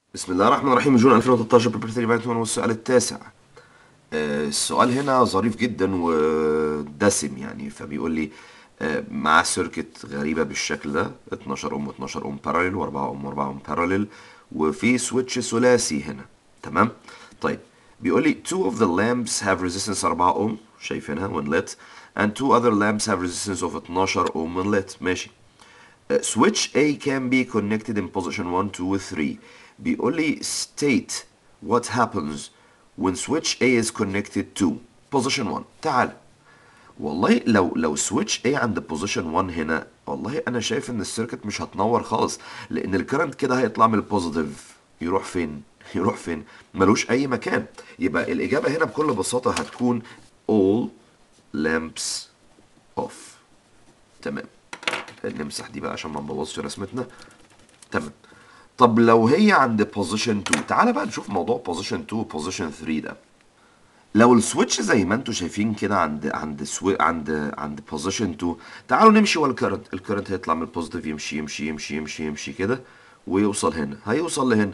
بسم الله الرحمن الرحيم جون 2013 بيبر 3 بانتون والسؤال التاسع آه، السؤال هنا ظريف جدا ودسم يعني فبيقول لي آه، مع سيركت غريبة بالشكل ده 12 ام 12 ام باراليل و4 ام و4 ام باراليل وفي سويتش ثلاثي هنا تمام طيب بيقول لي two of the lamps have resistance 4 اوم شايفينها when lit and two other lamps have resistance of 12 اوم when lit ماشي Uh, switch A can be connected in position 1, 2 و 3 بيقول لي state what happens when switch A is connected to position 1 تعال والله لو لو switch A عند position 1 هنا والله انا شايف ان السيركت مش هتنور خالص لان الكرنت كده هيطلع من البوزيتيف يروح فين يروح فين ملوش اي مكان يبقى الاجابه هنا بكل بساطه هتكون all lamps off تمام نمسح دي بقى عشان ما نبوظش رسمتنا تمام طب لو هي عند بوزيشن 2 تعالى بقى نشوف موضوع بوزيشن 2 وبوزيشن 3 ده لو السويتش زي ما انتم شايفين كده عند عند سوي عند عند بوزيشن 2 تعالوا نمشي ورا الكرنت الكرنت هيطلع من البوزيتيف يمشي يمشي يمشي يمشي يمشي كده ويوصل هنا هيوصل لهنا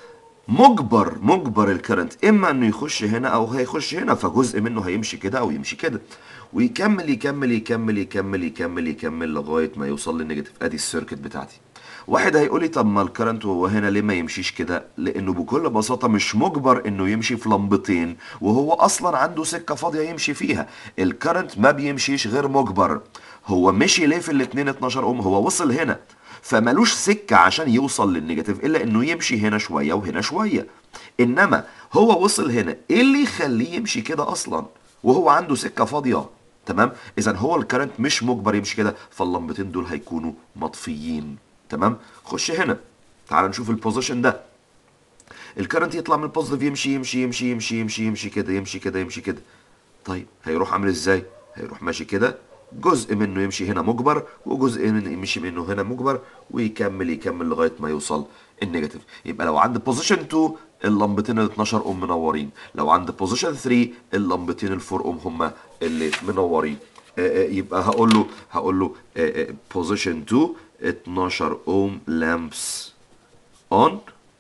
مجبر مجبر الكرنت اما انه يخش هنا او هيخش هنا فجزء منه هيمشي كده او يمشي كده ويكمل يكمل يكمل يكمل يكمل يكمل لغايه ما يوصل للنيجاتيف ادي السيركت بتاعتي واحد هيقول لي طب ما الكرنت وهو هنا ليه ما يمشيش كده لانه بكل بساطه مش مجبر انه يمشي في لمبتين وهو اصلا عنده سكه فاضيه يمشي فيها الكرنت ما بيمشيش غير مجبر هو مشي ليه في الاتنين 12 اوم هو وصل هنا فمالوش سكة عشان يوصل للنيجاتيف إلا إنه يمشي هنا شوية وهنا شوية إنما هو وصل هنا إيه اللي يخليه يمشي كده أصلا وهو عنده سكة فاضية تمام إذا هو الكرنت مش مجبر يمشي كده فاللمبتين دول هيكونوا مطفيين تمام خش هنا تعال نشوف البوزيشن ده الكرنت يطلع من البوزيتيف يمشي يمشي يمشي يمشي يمشي يمشي كده يمشي كده يمشي كده طيب هيروح عامل ازاي هيروح ماشي كده جزء منه يمشي هنا مجبر وجزء من يمشي منه هنا مجبر ويكمل يكمل لغايه ما يوصل النيجاتيف يبقى لو عند بوزيشن 2 اللمبتين ال 12 اوم منورين لو عند بوزيشن 3 اللمبتين ال 4 اوم هم اللي منورين آه، آه، يبقى هقول له هقول له بوزيشن 2 12 اوم لامبس اون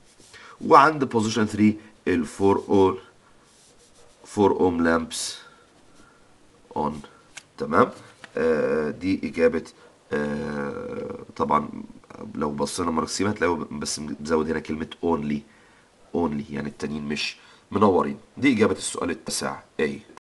وعند بوزيشن 3 ال 4 اوم 4 اوم لامبس اون تمام آه دي اجابه آه طبعا لو بصينا مرسيم هتلاقوا بس مزود هنا كلمه اونلي اونلي يعني التانيين مش منورين دي اجابه السؤال التاسع A